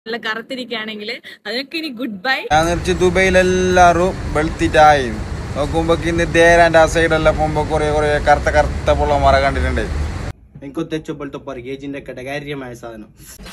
നല്ല കറുത്തിരിക്കുകയാണെങ്കിൽ അതിനൊക്കെ ഇനി ഗുഡ് ബൈ ഞാൻ നിർച്ച് ദുബൈയിലെല്ലാരും വെളുത്തിട്ടായി നോക്കുമ്പോ ഇന്ന് ദേരാന്റെ ആ സൈഡെല്ലാം പോകുമ്പോ കുറെ കുറെ കറുത്ത കറുത്ത പൊള്ളമാര കണ്ടിട്ടുണ്ട് എനിക്ക് തെച്ചു പോലത്തെ പറയേജിന്റെ ഘടകാര്യമായ സാധനം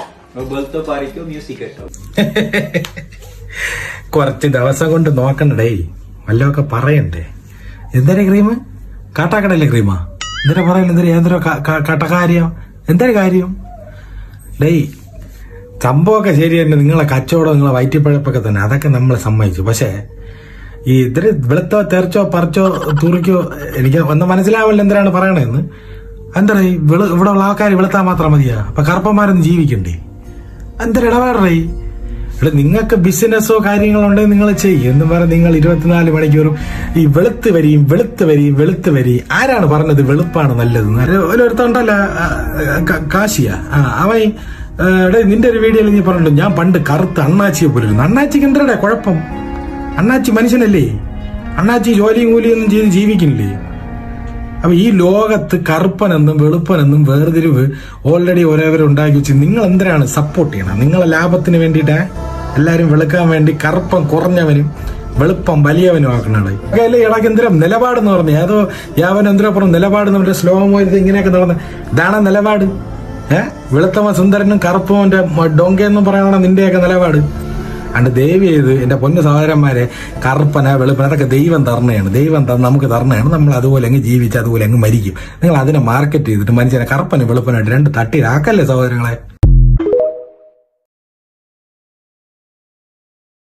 കുറച്ച് ദിവസം കൊണ്ട് നോക്കണ്ടേ വല്ലതൊക്കെ പറയണ്ടേ എന്തൊരു ക്രീം കാട്ടാക്കടല്ലേ ക്രീമാ എന്തിനാ പറയല എന്തൊരു എന്തൊരു കട്ടകാര്യം എന്തൊരു കാര്യം ഡേയ് സംഭവമൊക്കെ ശരി തന്നെ നിങ്ങളെ കച്ചവടം നിങ്ങളെ വയറ്റിപ്പഴപ്പൊക്കെ തന്നെ അതൊക്കെ നമ്മൾ സമ്മതിച്ചു പക്ഷേ ഈ ഇത്തിരി വെളുത്തോ തെറിച്ചോ പറിച്ചോ തുറിക്കോ എനിക്ക് ഒന്നും മനസ്സിലാവില്ല എന്തിനാണ് പറയണതെന്ന് എന്താ ഈ വെളു ഇവിടെ ഉള്ള ആൾക്കാർ വെളുത്താൽ മാത്രം മതിയാ അപ്പൊ കറുപ്പന്മാരൊന്നും ജീവിക്കണ്ടേ എന്തൊരു ഇടപാടേ ഇവിടെ നിങ്ങൾക്ക് ബിസിനസ്സോ കാര്യങ്ങളോ ഉണ്ടെങ്കിൽ നിങ്ങൾ ചെയ്യും എന്ന് പറഞ്ഞ് നിങ്ങൾ ഇരുപത്തിനാല് മണിക്കൂറും ഈ വെളുത്ത് വരിയും വെളുത്ത് വരിയും വെളുത്ത് വരിയും ആരാണ് പറഞ്ഞത് വെളുപ്പാണ് നല്ലത് ഓരോരുത്തണ്ടല്ല കാശിയ ആ അവൻ ആ, എടേ നിന്റെ ഒരു വീഡിയോയിൽ നീ പറഞ്ഞിട്ടുണ്ട് ഞാൻ പണ്ട് കറുത്ത് അണ്ണാച്ചിയെ പോലിരുന്നു അണ്ണാച്ചിക്ക് എന്തരടെ കുഴപ്പം അണ്ണാച്ചി മനുഷ്യനല്ലേ അണ്ണാച്ചി ജോലിയും കൂലിയൊന്നും ചെയ്ത് ജീവിക്കുന്നില്ലേ അപ്പൊ ഈ ലോകത്ത് കറുപ്പനെന്നും വെളുപ്പനെന്നും വേർതിരിവ് ഓൾറെഡി ഓരോരുത്തർ ഉണ്ടാക്കി വെച്ച് നിങ്ങൾ എന്തിനാണ് സപ്പോർട്ട് ചെയ്യണം നിങ്ങളെ ലാഭത്തിന് വേണ്ടിയിട്ട് എല്ലാരും വെളുക്കാൻ വേണ്ടി കറുപ്പം കുറഞ്ഞവനും വെളുപ്പം വലിയവനും ആക്കണാണ് അല്ലേ ഇടക്ക് എന്തിനാ നിലപാടെന്ന് പറഞ്ഞു ഏതോ യാവൻ എന്തിനാ പറഞ്ഞു നിലപാട് നമ്മുടെ സ്ലോ മോരുത് ഇങ്ങനെയൊക്കെ നടന്ന് ഇതാണ് നിലപാട് ഏഹ് വെളുത്തവൻ സുന്ദരനും കറുപ്പവന്റെ ഡൊങ്കയെന്നും പറയണ നിന്റെയൊക്കെ നിലപാട് അണ്ട് ദയവ് ചെയ്ത് എന്റെ പൊന്നു സഹോദരന്മാരെ കറുപ്പന വെളുപ്പന അതൊക്കെ ദൈവം തരണയാണ് ദൈവം തന്ന് നമുക്ക് തരണയാണ് നമ്മൾ അതുപോലെ അങ്ങ് ജീവിച്ച് അതുപോലെ അങ്ങ് മരിക്കും നിങ്ങൾ അതിനെ മാർക്കറ്റ് ചെയ്തിട്ട് മനുഷ്യനെ കറുപ്പനും വെളുപ്പനായിട്ട് രണ്ട് തട്ടിയിലാക്കല്ലേ സഹോദരങ്ങളെ